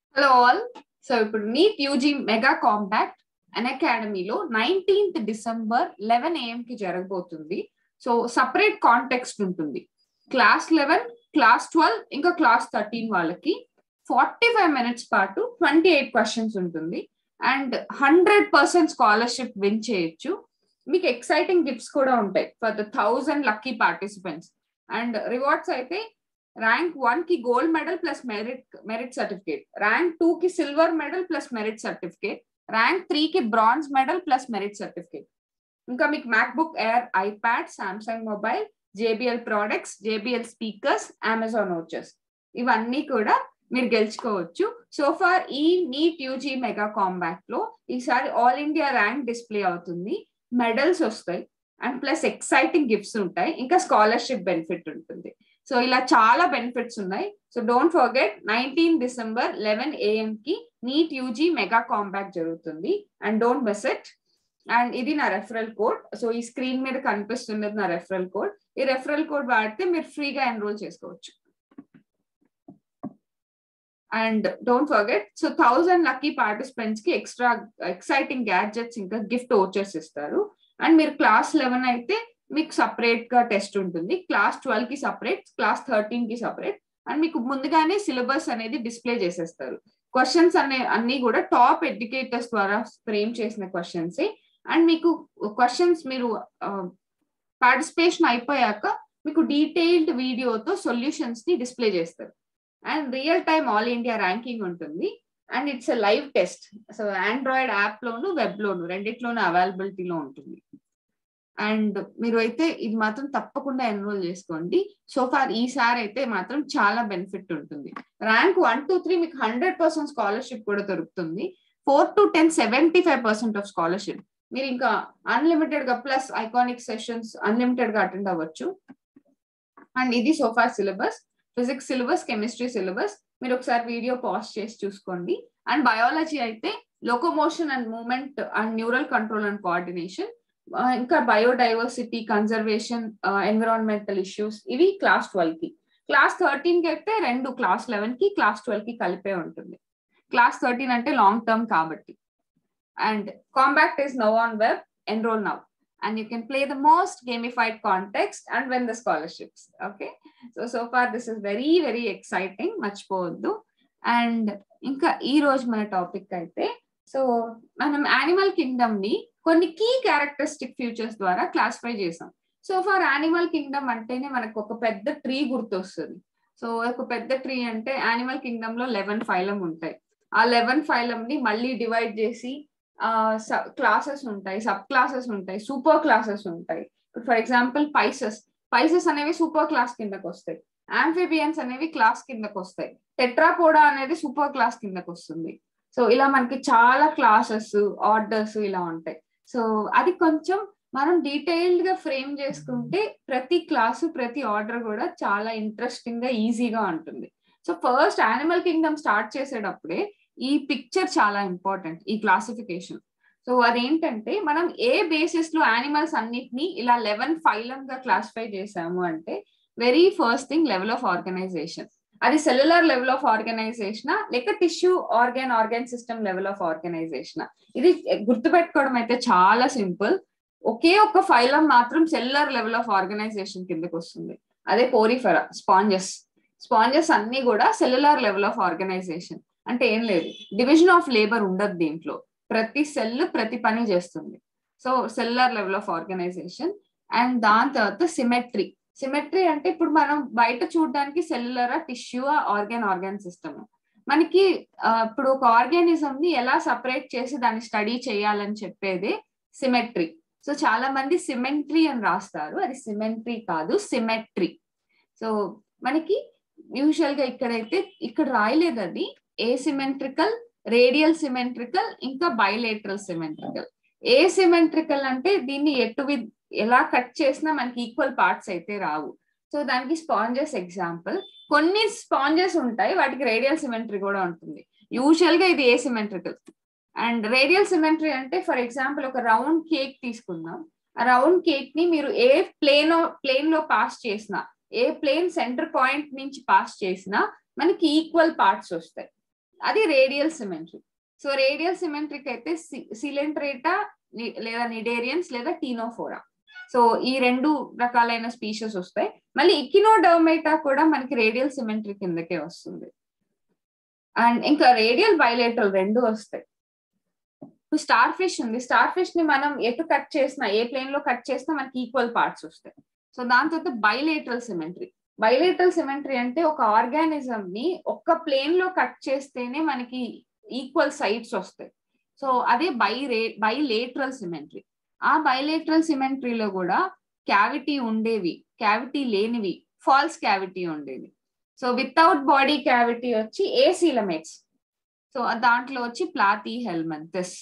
hello all so ఇప్పుడు NEET UG mega compact అన్ అకాడమీలో నైన్టీన్త్ డిసెంబర్ లెవెన్ ఏఎం కి జరగబోతుంది సో సపరేట్ కాంటెక్స్ట్ ఉంటుంది క్లాస్ లెవెన్ క్లాస్ ట్వెల్వ్ ఇంకా క్లాస్ థర్టీన్ వాళ్ళకి ఫార్టీ ఫైవ్ మినిట్స్ పాటు ట్వంటీ ఎయిట్ క్వశ్చన్స్ ఉంటుంది and hundred percent scholarship win చేయొచ్చు మీకు ఎక్సైటింగ్ గిఫ్ట్స్ కూడా ఉంటాయి for the thousand lucky participants and rewards అయితే ర్యాంక్ వన్ కి gold medal plus merit merit certificate rank two కి silver medal plus merit certificate rank three కి bronze medal plus merit certificate ఇంకా మీకు MacBook Air iPad Samsung mobile JBL products JBL speakers Amazon వచ్చెస్ ఇవన్నీ కూడా మీరు గెలుచుకోవచ్చు సో ఫార్ ఈ నీట్ యూజీ మెగా కాంబాక్ట్ లో ఈసారి ఆల్ ఇండియా ర్యాంక్ డిస్ప్లే అవుతుంది మెడల్స్ వస్తాయి అండ్ ప్లస్ ఎక్సైటింగ్ గిఫ్ట్స్ ఉంటాయి ఇంకా స్కాలర్షిప్ బెనిఫిట్ ఉంటుంది సో ఇలా చాలా బెనిఫిట్స్ ఉన్నాయి so don't forget nineteen December eleven AM కి నీట్ యూజీ మెగా కాంపాక్ట్ జరుగుతుంది and don't miss it and ఇది నా రెఫరల్ కోడ్ సో ఈ స్క్రీన్ మీద కనిపిస్తున్నది నా రెఫరల్ కోడ్ ఈ రెఫరల్ కోడ్ వాడితే మీరు ఫ్రీగా ఎన్రోల్ చేసుకోవచ్చు and don't forget so thousand lucky participants కి ఎక్స్ట్రా ఎక్సైటింగ్ గ్యాడ్జెట్స్ ఇంకా గిఫ్ట్ ఓచర్స్ ఇస్తారు అండ్ మీరు క్లాస్ లెవెన్ అయితే మీకు సపరేట్ గా టెస్ట్ ఉంటుంది క్లాస్ ట్వెల్వ్ కి సపరేట్ క్లాస్ థర్టీన్ కి సపరేట్ అండ్ మీకు ముందుగానే సిలబస్ అనేది డిస్ప్లే చేసేస్తారు క్వశ్చన్స్ అనే అన్ని కూడా టాప్ ఎడ్యుకేటర్స్ ద్వారా ఫ్రేమ్ చేసిన క్వశ్చన్స్ అండ్ మీకు క్వశ్చన్స్ మీరు పార్టిసిపేషన్ అయిపోయాక మీకు డీటెయిల్డ్ వీడియోతో సొల్యూషన్స్ ని డిస్ప్లే చేస్తారు and real time all India ranking ఉంటుంది and it's live test so Android app లోను వెబ్ లోను రెండిట్లోనూ అవైలబిలిటీలో ఉంటుంది అండ్ మీరు అయితే ఇది మాత్రం తప్పకుండా ఎన్రోల్ చేసుకోండి సో ఫార్ ఈసారి అయితే మాత్రం చాలా బెనిఫిట్ ఉంటుంది ర్యాంక్ వన్ టూ త్రీ మీకు హండ్రెడ్ పర్సెంట్ స్కాలర్షిప్ కూడా దొరుకుతుంది four to ten seventy five percent of scholarship మీరు ఇంకా అన్లిమిటెడ్ గా ప్లస్ ఐకానిక్ సెషన్స్ అన్లిమిటెడ్ గా అటెండ్ అవ్వచ్చు అండ్ ఇది so for syllabus physics syllabus chemistry syllabus మీరు ఒకసారి వీడియో పాజ్ చేసి చూసుకోండి అండ్ బయాలజీ అయితే locomotion and movement and neural control and coordination ఇంకా బయోడైవర్సిటీ కన్జర్వేషన్ ఎన్విరాన్మెంటల్ ఇష్యూస్ ఇవి క్లాస్ ట్వెల్వ్ కి క్లాస్ థర్టీన్ కి అయితే రెండు క్లాస్ లెవెన్ కి క్లాస్ ట్వెల్వ్ కి కలిపే ఉంటుంది క్లాస్ థర్టీన్ అంటే లాంగ్ టర్మ్ కాబట్టి and compact is now on web enrol now and you can play the most gamified context and win the scholarships okay so so far this is very very exciting మర్చిపోవద్దు and ఇంకా ఈ రోజు మన topic అయితే so మనం animal kingdom ని కొన్ని key characteristic features ద్వారా క్లాసిఫై చేసాం సో ఫర్ యానిమల్ కింగ్డమ్ అంటేనే మనకు ఒక పెద్ద ట్రీ గుర్తొస్తుంది సో ఒక పెద్ద ట్రీ అంటే యానిమల్ కింగ్డమ్ లో లెవెన్ ఫైలం ఉంటాయి ఆ లెవెన్ ఫైలం ని మళ్ళీ డివైడ్ చేసి క్లాసెస్ ఉంటాయి సబ్ క్లాసెస్ ఉంటాయి సూపర్ క్లాసెస్ ఉంటాయి ఫర్ ఎగ్జాంపుల్ పైసెస్ పైసెస్ అనేవి సూపర్ క్లాస్ కిందకు వస్తాయి ఆంఫిబియన్స్ అనేవి క్లాస్ కిందకు వస్తాయి టెట్రాపోడా అనేది సూపర్ క్లాస్ కిందకు వస్తుంది సో ఇలా మనకి చాలా క్లాసెస్ ఆర్డర్స్ ఇలా ఉంటాయి సో అది కొంచెం మనం డీటెయిల్డ్ గా ఫ్రేమ్ చేసుకుంటే ప్రతి క్లాసు ప్రతి ఆర్డర్ కూడా చాలా ఇంట్రెస్టింగ్ గా ఈజీగా ఉంటుంది so first animal kingdom start చేసేటప్పుడే ఈ పిక్చర్ చాలా ఇంపార్టెంట్ ఈ క్లాసిఫికేషన్ సో అదేంటంటే మనం ఏ బేసిస్ లో యానిమల్స్ అన్నిటిని ఇలా లెవెన్ ఫైలం గా క్లాసిఫై చేసాము అంటే very first thing level of organisation అది సెల్యులర్ లెవెల్ ఆఫ్ ఆర్గనైజేషన్ లేక tissue organ organ system level of organisation ఇది గుర్తుపెట్టుకోవడం అయితే చాలా సింపుల్ ఒకే ఒక్క ఫైలం మాత్రం సెల్యులర్ లెవెల్ ఆఫ్ ఆర్గనైజేషన్ కిందకి వస్తుంది అదే పోరిఫెరా స్పాంజెస్ స్పాంజెస్ అన్ని కూడా సెల్యులర్ లెవెల్ ఆఫ్ ఆర్గనైజేషన్ అంటే ఏం లేదు డివిజన్ ఆఫ్ లేబర్ ఉండదు దీంట్లో ప్రతి సెల్ ప్రతి పని చేస్తుంది so cellular level of organisation and దాని తర్వాత సిమెట్రీ సిమెట్రీ అంటే ఇప్పుడు మనం బయట చూడడానికి cellular tissue organ organ system మనకి ఇప్పుడు ఒక ఆర్గానిజం ని ఎలా సపరేట్ చేసి దాన్ని స్టడీ చేయాలని చెప్పేదే సిమెట్రీ సో చాలా మంది సిమెంట్రీ అని రాస్తారు అది సిమెంట్రీ కాదు సిమెట్రీ సో మనకి యూజువల్ గా ఇక్కడైతే ఇక్కడ రాయలేదు అది ఏసిమెట్రికల్ రేడియల్ సిమెట్రికల్ ఇంకా బైలేటరల్ సిమెట్రికల్ ఏ సిమెట్రికల్ అంటే దీన్ని ఎటు ఎలా కట్ చేసినా మనకి ఈక్వల్ పార్ట్స్ అయితే రావు సో దానికి స్పాంజెస్ ఎగ్జాంపుల్ కొన్ని స్పాంజెస్ ఉంటాయి వాటికి రేడియల్ సిమెట్రీ కూడా ఉంటుంది యూజువల్ గా ఇది asymmetrical and radial symmetry అంటే ఫర్ ఎగ్జాంపుల్ ఒక రౌండ్ కేక్ తీసుకుందాం ఆ రౌండ్ కేక్ ని మీరు ఏ ప్లేన్ ప్లేన్ లో పాస్ చేసినా ఏ ప్లేన్ సెంటర్ పాయింట్ నుంచి పాస్ చేసినా మనకి ఈక్వల్ పార్ట్స్ వస్తాయి అది radial symmetric so radial symmetric అయితే సిలెంట్రేటా లేదా నిడేరియన్స్ లేదా టీనోఫోరా సో ఈ రెండు రకాలైన స్పీషెస్ వస్తాయి మళ్ళీ ఇకినోడర్మేటా కూడా మనకి రేడియల్ సిమెట్రిక్ కిందకే వస్తుంది అండ్ ఇంకా రేడియల్ బైలేటరల్ రెండు వస్తాయి స్టార్ ఫిష్ ఉంది స్టార్ ఫిష్ ని మనం ఎటు కట్ చేసినా ఏ ప్లేన్ లో కట్ చేసినా మనకి ఈక్వల్ పార్ట్స్ వస్తాయి సో దాని తర్వాత బైలేటరల్ సిమెట్రీ బైలేటరల్ సిమెట్రీ అంటే ఒక ఆర్గానిజం ని ఒక్క ప్లేన్ లో కట్ చేస్తేనే మనకి ఈక్వల్ సైడ్స్ వస్తాయి సో అదే బై రే బైలేటరల్ సిమెట్రీ ఆ బైలేటరల్ సిమెట్రీలో కూడా క్యావిటీ ఉండేవి క్యావిటీ లేనివి ఫాల్స్ క్యావిటీ ఉండేది సో వితౌట్ బాడీ క్యావిటీ వచ్చి ఏసీలమేట్స్ సో దాంట్లో వచ్చి Platyhelminthes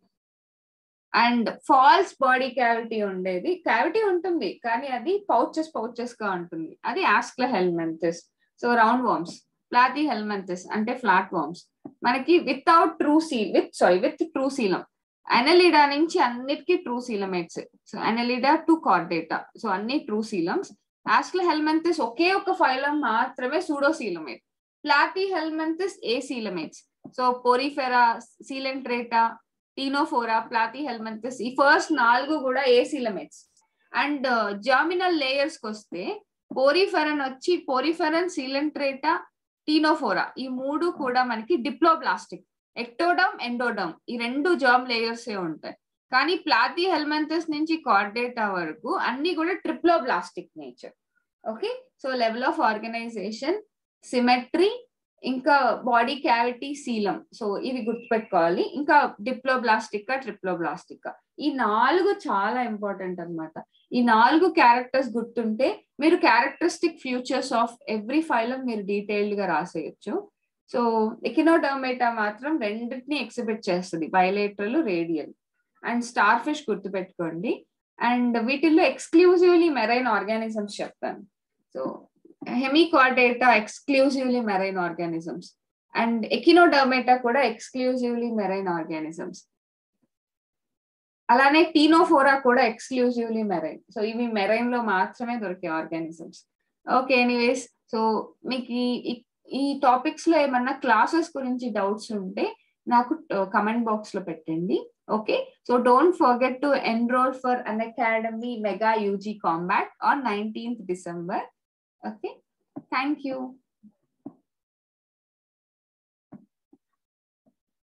and false body cavity ఉండేది క్యావిటీ ఉంటుంది కానీ అది పౌచెస్ పౌచెస్ గా ఉంటుంది అది Aschelminthes so round worms Platyhelminthes అంటే ఫ్లాట్ వామ్స్ మనకి వితౌట్ ట్రూ సీల్ with sorry with true coelom Annelida నుంచి అన్నిటికీ true coelomates so Annelida to Chordata so అన్ని ట్రూ సీలమ్స్ ఆస్క్ల హెల్మెంతిస్ ఒకే ఒక ఫైలం మాత్రమే pseudocoelomate Platyhelminthes acoelomates so Porifera Coelenterata Ctenophora Platyhelminthes ఈ ఫస్ట్ నాలుగు కూడా ఏ సీలమేట్స్ అండ్ జామినల్ లేయర్స్ కి వస్తే పోరిఫెరన్ వచ్చి పోరిఫెరన్ సీలెంట్రేటా టీనోఫోరా ఈ మూడు కూడా మనకి డిప్లోబ్లాస్టిక్ ఎక్టోడమ్ ఎండోడమ్ ఈ రెండు జామ్ లేయర్స్ ఏ ఉంటాయి కానీ ప్లాతి హెల్మెంతస్ నుంచి కార్డేటా వరకు అన్ని కూడా triploblastic nature okay so level of organisation symmetry ఇంకా బాడీ క్యావిటీ సీలం సో ఇవి గుర్తుపెట్టుకోవాలి ఇంకా డిప్లోబ్లాస్టిక్ ట్రిప్లోబ్లాస్టిక్ ఈ నాలుగు చాలా ఇంపార్టెంట్ అనమాట ఈ నాలుగు క్యారెక్టర్స్ గుర్తుంటే మీరు characteristic features of every phylum మీరు డీటెయిల్డ్ గా రాసేయచ్చు సో ఎకినోడర్మేటా మాత్రం రెండింటిని ఎక్సిబిట్ చేస్తుంది bilateral radial and star fish గుర్తుపెట్టుకోండి అండ్ వీటిల్లో ఎక్స్క్లూజివ్లీ మెరైన్ ఆర్గానిజమ్స్ చెప్తాను so Hemichordata exclusively marine organisms and Echinodermata కూడా ఎక్స్క్లూజివ్లీ మెరైన్ ఆర్గానిజమ్స్ అలానే టీనోఫోరా కూడా ఎక్స్క్లూజివ్లీ మెరైన్ సో ఇవి మెరైన్ లో మాత్రమే దొరికే ఆర్గానిజమ్స్ ఓకే ఎనీవేస్ సో మీకు ఈ టాపిక్స్ లో ఏమన్నా క్లాసెస్ గురించి డౌట్స్ ఉంటే నాకు కమెంట్ బాక్స్ లో పెట్టండి okay so don't forget to enrol for Unacademy mega UG combat on nineteenth December okay thank you